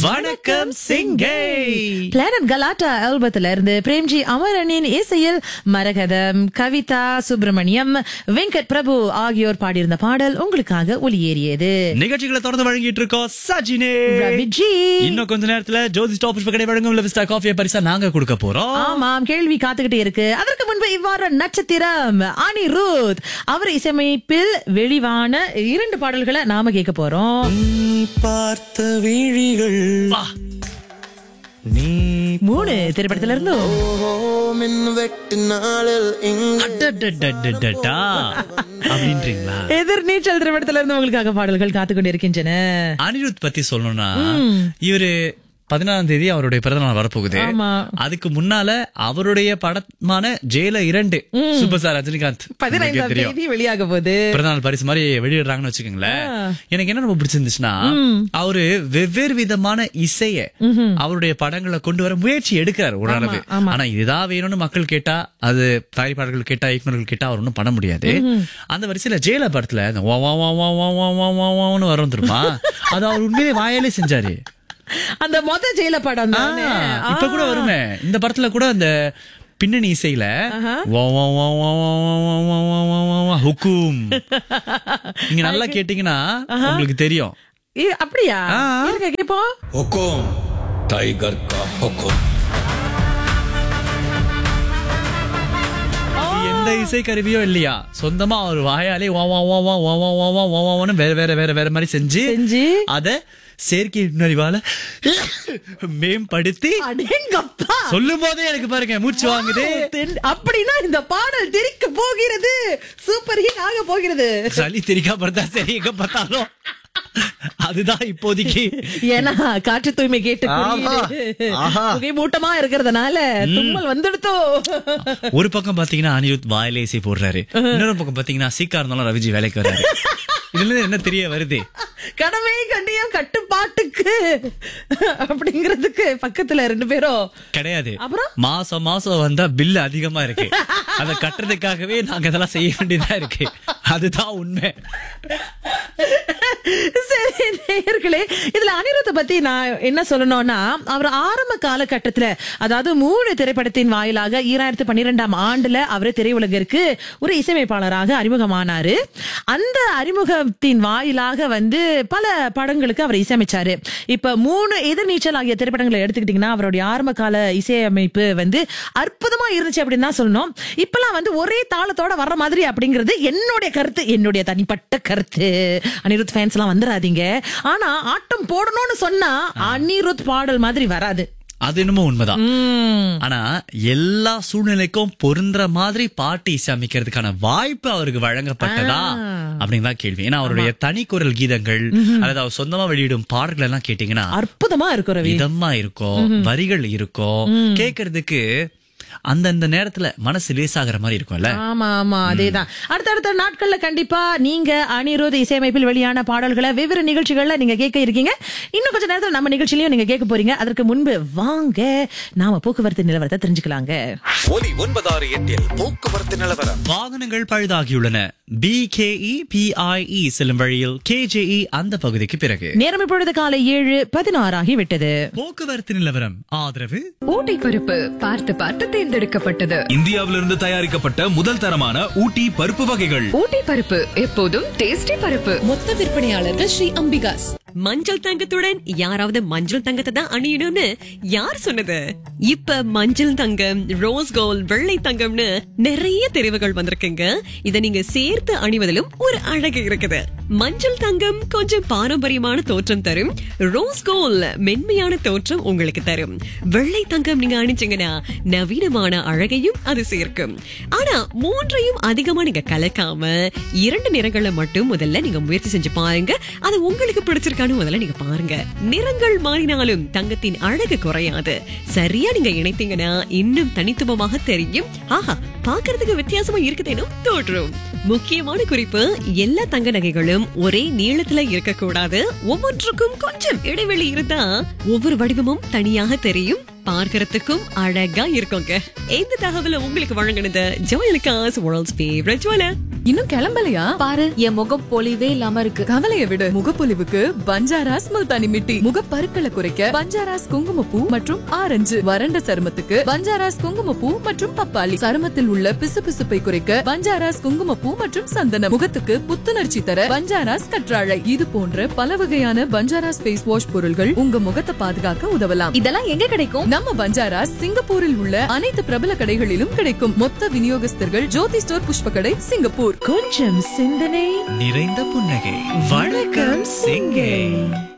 வணக்கம் சிங்கை பிளானட் கலாட்டா ஆல்பத்துல இருந்து பிரேம்ஜி அமரனின் இசையில் மரகதம் கவிதா சுப்பிரமணியம் வெங்கட் பிரபு ஆகியோர் பாடியிருந்த பாடல் உங்களுக்காக ஒளியேறியது நிகழ்ச்சிகளை தொடர்ந்து வழங்கிட்டு இருக்கோம் சஜினே ரவிஜி இன்னும் கொஞ்ச நேரத்துல ஜோதி ஸ்டாப் கடை வழங்கும் லெவிஸ்டா காஃபியை பரிசா நாங்க கொடுக்க போறோம் ஆமாம் கேள்வி காத்துக்கிட்டே இருக்கு அதற்கு முன்பு இவ்வாறு நட்சத்திரம் அனிருத் அவர் இசையமைப்பில் வெளிவான இரண்டு பாடல்களை நாம கேட்க போறோம் நீ பார்த்த விழிகள் நீ மூணு திரைப்படத்துல இருந்தும் ஓஹோ மின் வெட்டு நாளில் இங்கு அடடடடடடா. அப்படின்றீங்களா எதிர்நீச்சல் திரைப்படத்துல இருந்து உங்களுக்காக பாடல்கள் காத்துக் கொண்டிருக்கின்றன அனிருத் பத்தி சொல்லணும்னா இவரு பதினாறாம் தேதி அவருடைய பிறந்தநாள் வரப்போகுது ஆமா. அதுக்கு முன்னால அவருடைய படமான ஜெயில இரண்டு சூப்பர் ஸ்டார் ரஜினிகாந்த் உங்களுக்கே பதினைந்தாம் தெரியும் தேதி வெளியாக போகுது பிறந்தநாள் பரிசு மாதிரி வெளியிடுறாங்கன்னு வச்சுக்கோங்களேன் எனக்கு என்ன ரொம்ப பிடிச்சிருந்துச்சுன்னா அவரு வெவ்வேறு விதமான இசைய அவருடைய படங்களை கொண்டு வர முயற்சி எடுக்கிறார் ஓரளவு ஆனா இதுதான் வேணும்னு மக்கள் கேட்டா அது தயாரிப்பாளர்கள் கேட்டா இயக்குநர்கள் கேட்டா அவர் ஒன்றும் பண்ண முடியாது அந்த வரிசையில ஜெயல படத்துல இந்த வா வா வா வா வா வா வா வா வான்னு வரும் தெரியுமா அது அவர் உண்மையிலே வாயாலே செஞ்சாரு அந்த மொத ஜெயில படம் ஆ, தானே இப்ப கூட வருமே இந்த படத்துல கூட அந்த பின்னணி இசையில வா வா வா வா வா வா வா வா வா வா வா வா ஹுக்கும் நீங்க நல்லா கேட்டீங்கன்னா உங்களுக்கு தெரியும் ஏ, அப்படியா ஆ. இருங்க கேப்போம் हुकुम टाइगर का हुकुम இது எந்த இசை கருவியோ இல்லையா சொந்தமா அவர் வாயாலே வா வா வா வா வா வா வா வா வா வான்னு வேற வேற வேற வேற மாதிரி செஞ்சு செஞ்சு அத செயற்கை நுண்ணறிவால மேம்படுத்தி அடேங்கப்பா சொல்லும் போதே எனக்கு பாருங்க மூச்சு வாங்குது தென்- அப்படின்னா இந்த பாடல் தெரிக்க போகிறது சூப்பர் ஹிட் ஆக போகிறது சளி தெரிக்காம இருந்தா சரி எங்க பார்த்தாலும் அதுதான் இப்போதைக்கு ஏன்னா காற்று தூய்மை கேட்டு ஆமா. புரியுது. ஆஹா. புகை மூட்டமா இருக்கிறதுனால தும்மல் வந்துடுத்தோ ஒரு பக்கம் பாத்தீங்கன்னா அனிருத் வாயிலே இசை போடுறாரு இன்னொரு பக்கம் பாத்தீங்கன்னா சீக்கா இருந்தாலும் ரவிஜி வேலைக்கு வர்றாரு இதுல இருந்து என்ன தெரிய வருது கடமை கண்டியம் கட்டுப்பாட்டுக்கு அப்படிங்கிறதுக்கு பக்கத்துல ரெண்டு பேரும் கிடையாது அப்புறம்? மாசம் மாசம் வந்தா பில் அதிகமா இருக்கு அத கட்டுறதுக்காகவே நாங்க இதெல்லாம் செய்ய வேண்டியதா இருக்கு அதுதான் உண்மை சரி நேயர்களே இதுல அனிருத்த பத்தி நான் என்ன சொல்லணும்னா அவர் ஆரம்ப காலகட்டத்துல அதாவது மூணு திரைப்படத்தின் வாயிலாக ஈராயிரத்தி பன்னிரெண்டாம் ஆண்டுல அவர் திரையுலகிற்கு ஒரு இசையமைப்பாளராக அறிமுகமானாரு அந்த அறிமுகத்தின் வாயிலாக வந்து பல படங்களுக்கு அவர் இசையமைச்சாரு இப்ப மூணு எதிர்நீச்சல் ஆகிய திரைப்படங்களை எடுத்துக்கிட்டீங்கன்னா அவருடைய ஆரம்ப கால இசையமைப்பு வந்து அற்புதமா இருந்துச்சு அப்படின்னு தான் சொல்லணும் இப்பெல்லாம் வந்து ஒரே தாளத்தோட வர்ற மாதிரி அப்படிங்கிறது என்னுடைய கருத்து என்னுடைய தனிப்பட்ட கருத்து அனிருத் ஃபேன்ஸ் எல்லாம் வந்துடாதீங்க ஆனா ஆட்டம் போடணும்னு சொன்னா அனிருத் பாடல் மாதிரி வராது அது என்னமோ உண்மைதான் உம். ஆனா எல்லா சூழ்நிலைக்கும் பொருந்துற மாதிரி பாட்டு இசையமைக்கிறதுக்கான வாய்ப்பு அவருக்கு வழங்கப்பட்டதா அப்படிங்களா கேள்வி ஏன்னா அவருடைய தனிக்குரல் கீதங்கள் அதாவது அவர் சொந்தமா வெளியிடும் பாடல்கள் எல்லாம் கேட்டீங்கன்னா அற்புதமா இருக்கும் ரவி இதமா இருக்கும் வரிகள் இருக்கும் கேக்குறதுக்கு அந்தந்த நேரத்துல மனசு லேசாகிற மாதிரி இருக்கும்ல ஆமா ஆமா அதேதான் அடுத்தடுத்த நாட்கள்ல கண்டிப்பா நீங்க அனிருத் இசையமைப்பில் வெளியான பாடல்களை வெவ்வேறு நிகழ்ச்சிகள்ல நீங்க கேட்க இருக்கீங்க இன்னும் கொஞ்ச நேரத்துல நம்ம நிகழ்ச்சியிலயும் நீங்க கேட்க போறீங்க அதற்கு முன்பு வாங்க நாம போக்குவரத்து நிலவரத்தை தெரிஞ்சுக்கலாங்க ஒலி ஒன்பதாறு எட்டில் போக்குவரத்து நிலவரம் வாகனங்கள் பழுதாகியுள்ளன பிகேஇ பிஐஇ செல்லும் வழியில் கேஜேஇ அந்த பகுதிக்கு பிறகு நேரம் இப்பொழுது காலை ஏழு பதினாறு ஆகி விட்டது போக்குவரத்து நிலவரம் ஆதரவு ஊட்டி பருப்பு பார்த்து பார்த்து தேர்ந்தெடுக்கப்பட்டது இந்தியாவிலிருந்து தயாரிக்கப்பட்ட முதல் தரமான ஊட்டி பருப்பு வகைகள் ஊட்டி பருப்பு எப்போதும் டேஸ்டி பருப்பு மொத்த விற்பனையாளர்கள் ஸ்ரீ அம்பிகாஸ் மஞ்சள் தங்கத்துடன் யாராவது மஞ்சள் தங்கத்தை தான் அணியணும்னு யார் சொன்னது இப்ப மஞ்சள் தங்கம் ரோஸ் கோல்ட் வெள்ளை தங்கம்னு நிறைய தெரிவுகள் வந்திருக்குங்க இத நீங்க சேர்த்து அணிவதிலும் ஒரு அழகு இருக்குது மஞ்சள் தங்கம் கொஞ்சம் பாரம்பரியமான தோற்றம் தரும் ரோஸ் கோல்ட் மென்மையான தோற்றம் உங்களுக்கு தரும் வெள்ளை தங்கம் நீங்க அணிச்சீங்கன்னா நவீனமான அழகையும் அது சேர்க்கும் ஆனா மூன்றையும் அதிகமா நீங்க கலக்காம இரண்டு நிறங்களை மட்டும் முதல்ல நீங்க முயற்சி செஞ்சு பாருங்க அது உங்களுக்கு பிடிச்சிருக்கான்னு முதல்ல நீங்க பாருங்க நிறங்கள் மாறினாலும் தங்கத்தின் அழகு குறையாது சரியா நீங்க இணைத்தீங்கன்னா இன்னும் தனித்துவமாக தெரியும் ஆஹா பார்க்கிறதுக்கு வித்தியாசமா இருக்குதேனும் தோற்றும் முக்கியமான குறிப்பு எல்லா தங்க நகைகளும் ஒரே நீளத்துல இருக்கக்கூடாது ஒவ்வொன்றுக்கும் கொஞ்சம் இடைவெளி இருந்தா ஒவ்வொரு வடிவமும் தனியாக தெரியும் பார்க்கறதுக்கும் அழகா இருக்குங்க இந்த தகவலை உங்களுக்கு வழங்கினது ஜோயலுக்காஸ் வேர்ல்ட்ஸ் ஃபேவரட் ஜுவலர் இன்னும் கிளம்பலையா பாரு என் முகம் பொலிவே இல்லாம இருக்கு கவலைய விடு முகப்பொலிவுக்கு பஞ்சாராஸ் முல்தானி மிட்டி முகப்பருக்களை குறைக்க பஞ்சாராஸ் குங்குமப்பூ மற்றும் ஆரஞ்சு வறண்ட சருமத்துக்கு பஞ்சாராஸ் குங்குமப்பூ மற்றும் பப்பாளி சருமத்தில் உள்ள பிசுபிசுப்பை குறைக்க பஞ்சாராஸ் குங்குமப்பூ மற்றும் சந்தனம் முகத்துக்கு புத்துணர்ச்சி தர பஞ்சாராஸ் கற்றாழை இது போன்ற பல வகையான பஞ்சாராஸ் ஃபேஸ் வாஷ் பொருள்கள் உங்க முகத்தை பாதுகாக்க உதவலாம் இதெல்லாம் எங்க கிடைக்கும் நம்ம பஞ்சாராஸ் சிங்கப்பூரில் உள்ள அனைத்து பிரபல கடைகளிலும் கிடைக்கும் மொத்த விநியோகஸ்தர்கள் ஜோதி ஸ்டோர் புஷ்ப கடை சிங்கப்பூர் கொஞ்சம் சிந்தனை நிறைந்த புன்னகை வணக்கம் சிங்கை